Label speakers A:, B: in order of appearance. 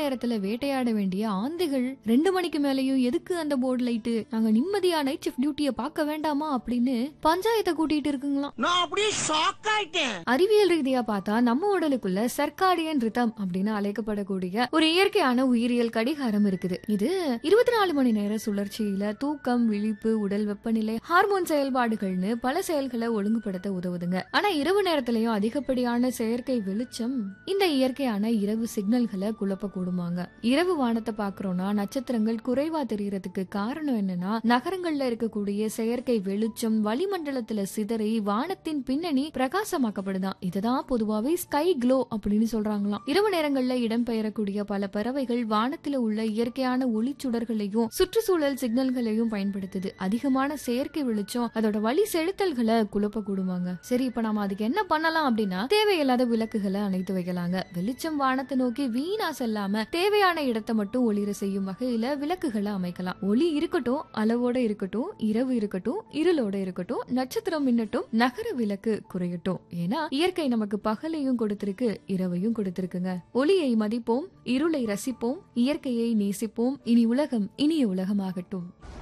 A: நேரத்துல வேட்டையாட வேண்டிய ஆந்தைகள் ரெண்டு மணிக்கு மேலயும் எதுக்கு அந்த போர்டு லைட்டு நாங்க நிம்மதியா நைட் ஷிஃப்ட் டியூட்டியை பார்க்க வேண்டாமா அப்படின்னு பஞ்சாயத்தை கூட்டிட்டு இருக்குங்களாம்
B: நான் அப்படியே ஷாக் ஆயிட்டேன்
A: அறிவியல் ரீதியா பார்த்தா நம்ம உடலுக்குள்ள சர்க்காடியன் ரிதம் அப்படின்னு அழைக்கப்படக்கூடிய ஒரு இயற்கையான உயிரியல் கடிகாரம் இருக்குது இது இருபத்தி நாலு மணி நேர சுழற்சியில தூக்கம் விழிப்பு உடல் வெப்பநிலை ஹார்மோன் செயல்பாடுகள்னு பல செயல்களை ஒழுங்குபடுத்த உதவுதுங்க ஆனா இரவு நேரத்திலயும் அதிகப்படியான செயற்கை வெளிச்சம் இந்த இயற்கையான இரவு சிக்னல்களை குழப்ப கூடுமாங்க இரவு வானத்தை பாக்குறோம்னா நட்சத்திரங்கள் குறைவா தெரியறதுக்கு காரணம் என்னன்னா நகரங்கள்ல இருக்கக்கூடிய செயற்கை வெளிச்சம் வளிமண்டலத்துல சிதறி வானத்தின் பின்னணி பிரகாசமாக்கப்படுதான் இதுதான் பொதுவாவே ஸ்கை க்ளோ அப்படின்னு சொல்றாங்களாம் இரவு நேரங்கள்ல இடம்பெயரக்கூடிய பல பறவைகள் வானத்துல உள்ள இயற்கையான ஒளிச்சுடர்களையும் சுற்றுச்சூழல் சிக்னல்களையும் பயன்படுத்துது அதிகமான செயற்கை வெளிச்சம் அதோட வழி செலுத்தல்களை குழப்ப கூடுமாங்க சரி இப்ப நாம அதுக்கு என்ன பண்ணலாம் அப்படின்னா தேவையில்லாத விளக்குகளை அணைத்து வைக்கலாங்க வெளிச்சம் வானத்தை நோக்கி வீணா செல்லாம தேவையான இடத்தை மட்டும் ஒளிர செய்யும் வகையில விளக்குகளை அமைக்கலாம் ஒளி இருக்கட்டும் அளவோட இருக்கட்டும் இரவு இருக்கட்டும் இருளோட இருக்கட்டும் நட்சத்திரம் மின்னட்டும் நகர விளக்கு குறையட்டும் ஏன்னா இயற்கை நமக்கு பகலையும் கொடுத்திருக்கு இரவையும் கொடுத்திருக்குங்க ஒளியை மதிப்போம் இருளை ரசிப்போம் இயற்கையை நேசிப்போம் இனி உலகம் இனிய உலகமாகட்டும்